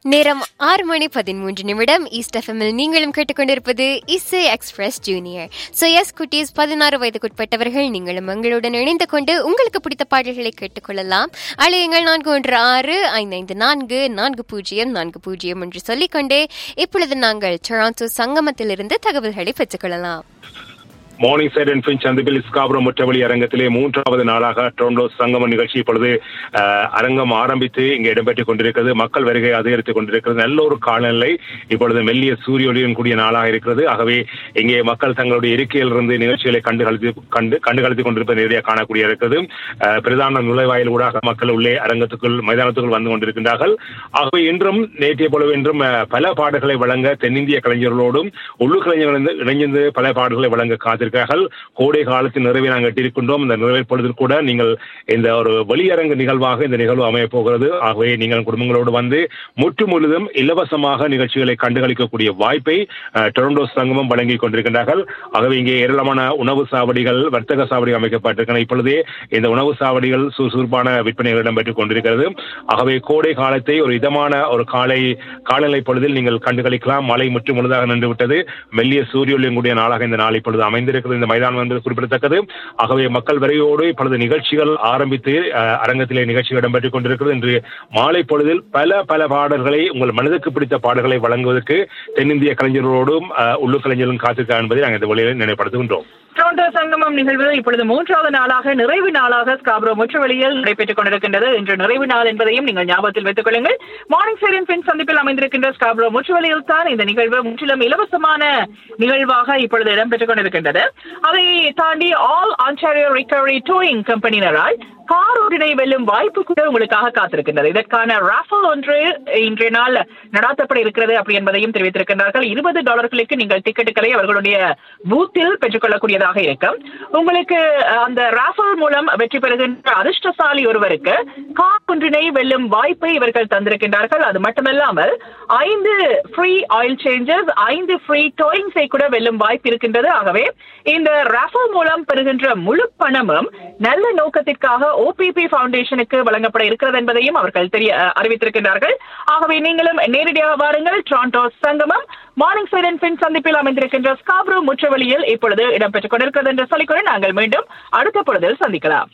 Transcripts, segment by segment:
நேரம் ஆறு மணி பதிமூன்று நிமிடம் ஈஸ்ட் எஃப்எம்மில் நீங்களும் கேட்டுக்கொண்டிருப்பது இசை எக்ஸ்பிரஸ் ஜூனியர் ஸோ எஸ் குட்டீஸ் பதினாறு வயதுக்குட்பட்டவர்கள் நீங்களும் எங்களுடன் இணைந்து கொண்டு உங்களுக்கு பிடித்த பாடல்களை கேட்டுக்கொள்ளலாம் அழையுங்கள் நான்கு ஒன்று ஆறு ஐந்து ஐந்து நான்கு நான்கு பூஜ்ஜியம் நான்கு பூஜ்ஜியம் என்று சொல்லிக்கொண்டே இப்பொழுது நாங்கள் டொராண்டோ சங்கமத்திலிருந்து தகவல்களை பெற்றுக்கொள்ளலாம் மார்னிங் சைட் அண்ட் பின் சந்திப்பில் ஸ்காபுரம் முற்றவழி அரங்கத்திலே மூன்றாவது நாளாக டொரண்டோ சங்கம நிகழ்ச்சி இப்பொழுது அஹ், அரங்கம் ஆரம்பித்து இங்கே இடம்பெற்றுக் கொண்டிருக்கிறது மக்கள் வருகை அதிகரித்துக் கொண்டிருக்கிறது நல்ல ஒரு காலநிலை இப்பொழுது மெல்லிய சூரிய ஒளியுடன் கூடிய நாளாக இருக்கிறது ஆகவே இங்கே மக்கள் தங்களுடைய இருக்கையிலிருந்து நிகழ்ச்சிகளை கண்டு கழித்து கண்டு கண்டு கழித்துக் கொண்டிருப்பது நேரடியாக காணக்கூடிய இருக்கிறது அஹ், பிரதான நுழைவாயில் ஊடாக மக்கள் உள்ளே அரங்கத்துக்குள் மைதானத்துக்குள் வந்து கொண்டிருக்கின்றார்கள் ஆகவே இன்றும் நேற்றைய போலவே இன்றும் அஹ், பல பாடல்களை வழங்க தென்னிந்திய கலைஞர்களோடும் உள்ளூர் கலைஞர்கள் இணைந்து- இணைந்து பல பாடல்களை வழங்க காத்திருக்கிறார்கள் கோடை காலத்தின் நிறைவை நாங்கள் எட்டியிருக்கின்றோம் இந்த நிறைவு பொழுதில் கூட நீங்கள் இந்த ஒரு வெளியரங்கு நிகழ்வாக இந்த நிகழ்வு அமையப் போகிறது ஆகவே நீங்கள் குடும்பங்களோடு வந்து முற்று முழுதும் இலவசமாக நிகழ்ச்சிகளை கண்டுகளிக்கக்கூடிய வாய்ப்பை அஹ், டொரண்டோ சங்கமம் வழங்கிக் கொண்டிருக்கின்றார்கள் ஆகவே இங்கே ஏராளமான உணவு சாவடிகள் வர்த்தக சாவடிகள் அமைக்கப்பட்டிருக்கின்றன இப்பொழுதே இந்த உணவு சாவடிகள் சுறுசுறுப்பான விற்பனைகள் இடம்பெற்றுக் கொண்டிருக்கிறது ஆகவே கோடை காலத்தை ஒரு இதமான ஒரு காலை காலநிலை பொழுதில் நீங்கள் கண்டுகளிக்கலாம் மழை முற்று முழுதாக நின்று விட்டது மெல்லிய சூரிய ஒளியும் கூடிய நாளாக இந்த நாள் இப்பொழுது அமைந்திருக்கிறது இந்த மைதானம் என்பது குறிப்பிடத்தக்கது ஆகவே மக்கள் விரைவோடு இப்பொழுது நிகழ்ச்சிகள் ஆரம்பித்து அஹ், அரங்கத்திலே நிகழ்ச்சிகள் இடம்பெற்றுக் கொண்டிருக்கிறது இன்று மாலை பொழுதில் பல பல பாடல்களை உங்கள் மனதுக்கு பிடித்த பாடல்களை வழங்குவதற்கு தென்னிந்திய கலைஞர்களோடும் அஹ், உள்ளூர் கலைஞர்களும் காத்திருக்க என்பதை நாங்கள் இந்த வழியில் நினைப்படுத்துகின்றோம் டொரண்டோ சங்கமம் நிகழ்வு இப்பொழுது மூன்றாவது நாளாக நிறைவு நாளாக ஸ்காப்ரோ முற்றுவெளியில் நடைபெற்றுக் கொண்டிருக்கின்றது இன்று நிறைவு நாள் என்பதையும் நீங்கள் ஞாபகத்தில் வைத்துக் கொள்ளுங்கள் மார்னிங் சைடின் பின் சந்திப்பில் அமைந்திருக்கின்ற ஸ்காப்ரோ முற்றுவெளியில் தான் இந்த நிகழ்வு முற்றிலும் இலவசமான நிகழ்வாக இப்பொழுது இடம்பெற்றுக் கொண்டிருக்கின்றது அதை தாண்டி ஆல் ஆன்டாரியோ ரிகவரி டூயிங் கம்பெனியினரால் கார் ஒன்றினை வெல்லும் வாய்ப்பு கூட உங்களுக்காக காத்திருக்கின்றது இதற்கான ராஃபல் ஒன்று இன்றைய நாள் நடாத்தப்பட இருக்கிறது அப்படி என்பதையும் தெரிவித்திருக்கின்றார்கள் இருபது டாலர்களுக்கு நீங்கள் டிக்கெட்டுகளை அவர்களுடைய பூத்தில் பெற்றுக்கொள்ளக்கூடியதாக இருக்கும் உங்களுக்கு அஹ், அந்த ராஃபல் மூலம் வெற்றி பெறுகின்ற அதிர்ஷ்டசாலி ஒருவருக்கு கார் ஒன்றினை வெல்லும் வாய்ப்பை இவர்கள் தந்திருக்கின்றார்கள் அது மட்டுமல்லாமல் ஐந்து ஃப்ரீ ஆயில் சேஞ்சஸ் ஐந்து ஃப்ரீ டோயிங்ஸை கூட வெல்லும் வாய்ப்பு இருக்கின்றது ஆகவே இந்த ராஃபல் மூலம் பெறுகின்ற முழு பணமும் நல்ல நோக்கத்திற்காக ஓபிபி ஃபவுண்டேஷனுக்கு வழங்கப்பட இருக்கிறது என்பதையும் அவர்கள் தெரிய அஹ், அறிவித்திருக்கின்றார்கள் ஆகவே நீங்களும் நேரடியாக வாருங்கள் டொரண்டோ சங்கமம் மார்னிங் சைடன் பின் சந்திப்பில் அமைந்திருக்கின்ற ஸ்காப்ரோ முற்றவழியில் இப்பொழுது இடம்பெற்றுக் கொண்டிருக்கிறது என்று சொல்லிக்கொண்டு நாங்கள் மீண்டும் அடுத்த பொழுதில் சந்திக்கலாம்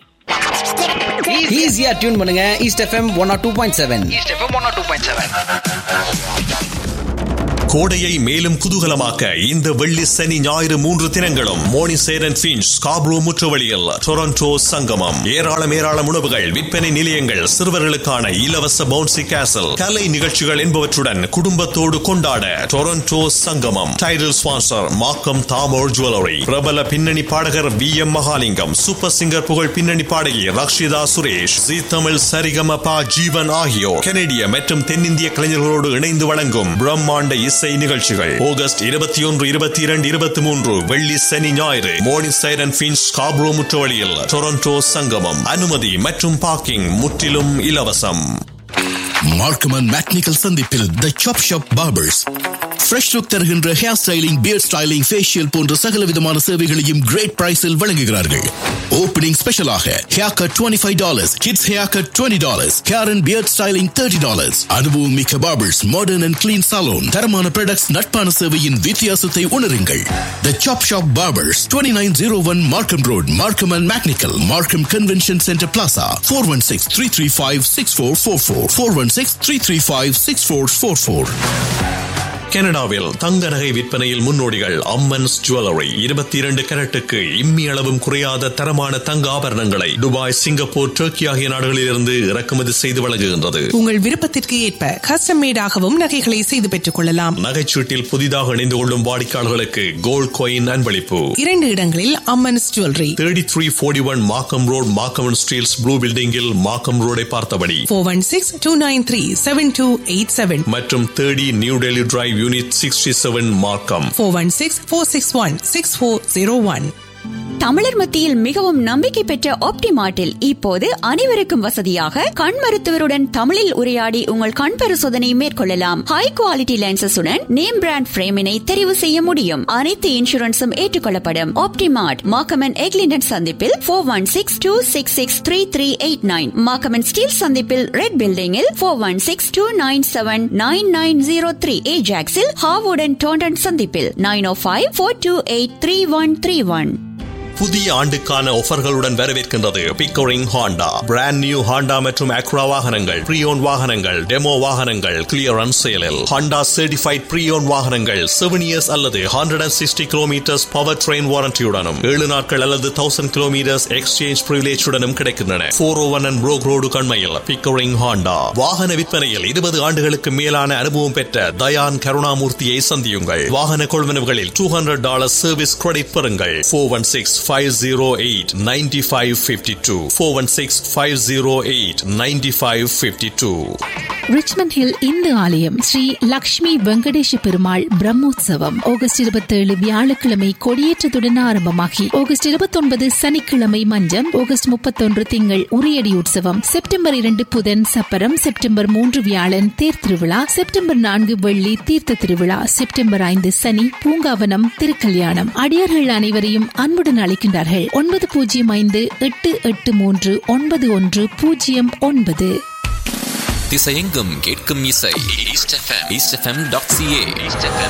ஈஸியா டியூன் பண்ணுங்க East FM one or two point seven East FM one two point seven கோடையை மேலும் குதூகலமாக்க இந்த வெள்ளி சனி ஞாயிறு மூன்று தினங்களும் மோனி சேரன் பிஞ்ச் ஸ்காப்ரோ முற்றுவழியில் டொரண்டோ சங்கமம் ஏராளம் ஏராளம் உணவுகள் விற்பனை நிலையங்கள் சிறுவர்களுக்கான இலவச பவுன்சி கேசல் கலை நிகழ்ச்சிகள் என்பவற்றுடன் குடும்பத்தோடு கொண்டாட Toronto Sangamam title sponsor Markham தாமோர் ஜுவல்லரி பிரபல பின்னணி பாடகர் V M Mahalingam super singer புகழ் பின்னணி பாடகி ரக்ஷிதா சுரேஷ் ஜி தமிழ் சரிகம பா ஜீவன் ஆகியோர் கனடிய மற்றும் தென்னிந்திய கலைஞர்களோடு இணைந்து வழங்கும் பிரம்மாண்ட இசை நிகழ்ச்சிகள் ஆகஸ்ட் இருபத்தி ஒன்று இருபத்தி இரண்டு இருபத்தி மூன்று வெள்ளி சனி ஞாயிறு மோர்னிங் சைரன் பின்ஸ் காப்ரோ முற்றுவழியில் டொரண்டோ சங்கமம் அனுமதி மற்றும் பார்க்கிங் முற்றிலும் இலவசம் மார்க்கம் அண்ட் மேக்னிக்கல் சந்திப்பில் the chop shop barbers fresh look தருகின்ற hair styling beard styling facial போன்ற சகல விதமான சேவைகளையும் கிரேட் பிரைஸில் வழங்குகிறார்கள் ஓப்பனிங் ஸ்பெஷலாக hair cut twenty five dollars kids hair cut twenty dollars hair and beard styling thirty dollars அனுபவம் மிக்க barbers modern and clean salon தரமான ப்ராடக்ட்ஸ் நட்பான சேவையின் வித்தியாசத்தை உணருங்கள் the chop shop barbers twenty nine zero one Markham road Markham and McNicoll Markham convention centre plaza four one six three three five six four four four four one six three three five six four four four கனடாவில் தங்க நகை விற்பனையில் முன்னோடிகள் Ammans jewellery இருபத்தி இரண்டு கரட்டுக்கு இம்மி அளவும் குறையாத தரமான தங்க ஆபரணங்களை துபாய் சிங்கப்பூர் டர்க்கி ஆகிய நாடுகளிலிருந்து இறக்குமதி செய்து வழங்குகின்றது உங்கள் விருப்பத்திற்கு ஏற்ப கஸ்டம் மேடாகவும் நகைகளை செய்து பெற்றுக் கொள்ளலாம் நகைச்சீட்டில் புதிதாக இணைந்து கொள்ளும் வாடிக்கையாளர்களுக்கு கோல்ட் காயின் அன்பளிப்பு இரண்டு இடங்களில் Ammans jewellery thirty three forty one Markham road Markham Steeles blue பில்டிங்கில் மாக்கம் ரோடை பார்த்தபடி four one six two nine three seven two eight seven மற்றும் thirty New Delhi drive unit sixty seven Markham four one six four six one six four zero one தமிழர் மத்தியில் மிகவும் நம்பிக்கை பெற்ற ஆப்டிமார்ட்டில் இப்போது அனைவருக்கும் வசதியாக கண் மருத்துவருடன் தமிழில் உரையாடி உங்கள் கண் பரிசோதனை மேற்கொள்ளலாம் ஹை குவாலிட்டி லென்சஸுடன் நேம் பிராண்ட் பிரேமினை தெரிவு செய்ய முடியும் அனைத்து இன்சூரன்ஸும் ஏற்றுக்கொள்ளப்படும் ஆப்டிமார்ட் மாக்கமன் எக்லிண்டன் சந்திப்பில் four one six two six six three three eight nine Markham and Steeles சந்திப்பில் ரெட் பில்டிங்கில் four one six two nine seven nine nine zero three ஏஜாக்ஸில் ஹாவுடன் டோண்டன் சந்திப்பில் nine O five four two eight three one three one புதிய ஆண்டுக்கான ஆஃபர்களுடன் வரவேற்கின்றது Pickering Honda brand new Honda மற்றும் அக்ரா வாகனங்கள் ப்ரீயோன் வாகனங்கள் டெமோ வாகனங்கள் கிளியரன்ஸ் சேலில் ஹாண்டா சர்டிஃபைட் ப்ரீயோன் வாகனங்கள் செவன் இயர்ஸ் அல்லது hundred and sixty kilometres power train வாரண்டியுடனும் ஏழு நாட்கள் அல்லது தௌசண்ட் கிலோமீட்டர்ஸ் எக்ஸ்சேஞ்ச் பிரிவிலேஜுடனும் கிடைக்கின்றன four O one and Brock road கண்மையில் பிக்கோரிங் ஹாண்டா வாகன விற்பனையில் இருபது ஆண்டுகளுக்கு மேலான அனுபவம் பெற்ற தயான் கருணாமூர்த்தியை சந்தியுங்கள் வாகன கொள்வனவுகளில் two hundred dollar service credit பெறுங்கள் four one six 508 9552 416 508 9552 Richmond Hill Hindu ஆலயம் ஸ்ரீ லக்ஷ்மி வெங்கடேஷ பெருமாள் பிரம்மோற்சவம் ஆகஸ்ட் இருபத்தேழு வியாழக்கிழமை கொடியேற்றத்துடன் ஆரம்பமாகி ஆகஸ்ட் இருபத்தொன்பது சனிக்கிழமை மஞ்சம் ஆகஸ்ட் முப்பத்தொன்று திங்கள் உரியடி உற்சவம் செப்டம்பர் இரண்டு புதன் சப்பரம் செப்டம்பர் மூன்று வியாழன் தேர் திருவிழா செப்டம்பர் நான்கு வெள்ளி தீர்த்த திருவிழா செப்டம்பர் ஐந்து சனி பூங்காவனம் திருக்கல்யாணம் அடியார்கள் அனைவரையும் அன்புடன் அழைக்கின்றார்கள் ஒன்பது பூஜ்ஜியம் ஐந்து எட்டு எட்டு மூன்று ஒன்பது ஒன்று பூஜ்ஜியம் ஒன்பது திசையெங்கும் கேட்கும் இசை East FM East FM dot CA East FM